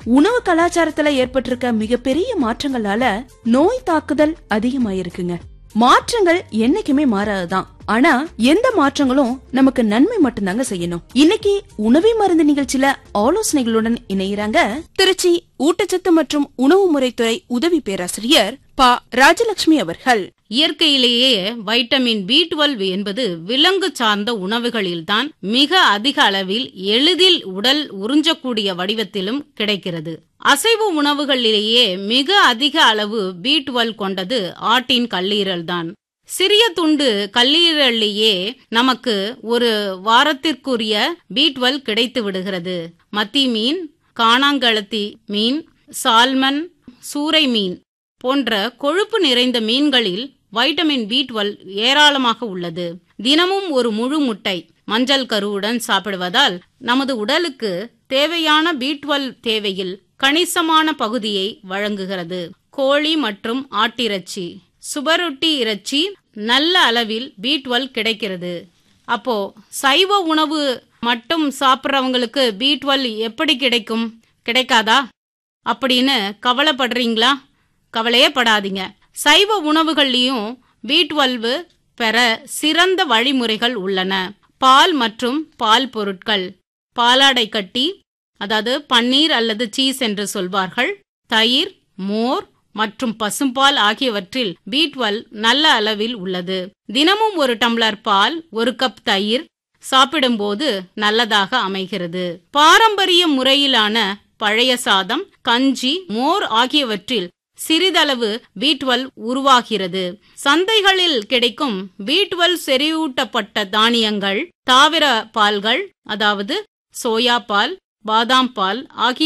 உணவு கலாச்சாரத்துல ஏற்பட்டிருக்க மிகப்பெரிய மாற்றங்களால நோய் தாக்குதல் அதிகமாயிருக்குங்க மாற்றங்கள் என்னைக்குமே மாறாதுதான் ஆனா எந்த மாற்றங்களும் நமக்கு நன்மை மட்டும்தாங்க செய்யணும் இன்னைக்கு உணவே மருந்து நிகழ்ச்சியில ஆலோசனைகளுடன் இணைகிறாங்க திருச்சி ஊட்டச்சத்து மற்றும் உணவு முறைத்துறை உதவி பேராசிரியர் ப ராஜலட்சுமி அவர்கள் இயற்கையிலேயே வைட்டமின் பி டுவெல் என்பது விலங்கு சார்ந்த உணவுகளில்தான் மிக அதிக அளவில் எளிதில் உடல் உறிஞ்சக்கூடிய வடிவத்திலும் கிடைக்கிறது அசைவ உணவுகளிலேயே மிக அதிக அளவு பி டுவெல் கொண்டது ஆட்டின் கல்லீரல் தான் சிறிய துண்டு கல்லீரல்லையே நமக்கு ஒரு வாரத்திற்குரிய பி டுவெல் கிடைத்து விடுகிறது மத்தி மீன் காணாங்கழத்தி மீன் சால்மன் சூறை மீன் போன்ற கொழுப்பு நிறைந்த மீன்களில் வைட்டமின் பி டுவெல் ஏராளமாக உள்ளது தினமும் ஒரு முழு முட்டை மஞ்சள் கருவுடன் சாப்பிடுவதால் நமது உடலுக்கு தேவையான பி டுவெல் தேவையில் கணிசமான பகுதியை வழங்குகிறது கோழி மற்றும் ஆட்டிறைச்சி சுபரொட்டி இறைச்சி நல்ல அளவில் பி டுவெல் கிடைக்கிறது அப்போ சைவ உணவு மட்டும் சாப்பிட்றவங்களுக்கு பி டுவெல் எப்படி கிடைக்கும் கிடைக்காதா அப்படின்னு கவலைப்படுறீங்களா கவலையே படாதீங்க சைவ உணவுகள்லையும் பி டுவெல்வு பெற சிறந்த வழிமுறைகள் உள்ளன பால் மற்றும் பால் பொருட்கள் பாலாடை கட்டி அதாவது பன்னீர் அல்லது சீஸ் என்று சொல்வார்கள் தயிர் மோர் மற்றும் பசும்பால் ஆகியவற்றில் பி டுவெல் நல்ல அளவில் உள்ளது தினமும் ஒரு டம்ளர் பால் ஒரு கப் தயிர் சாப்பிடும்போது நல்லதாக அமைகிறது பாரம்பரிய முறையிலான பழைய சாதம் கஞ்சி மோர் ஆகியவற்றில் சிறிதளவு பி டுவெல் உருவாகிறது சந்தைகளில் கிடைக்கும் பி டுவெல் செறிவூட்டப்பட்ட தானியங்கள் தாவர பால்கள் அதாவது சோயா பால் பாதாம் பால் ஆகிய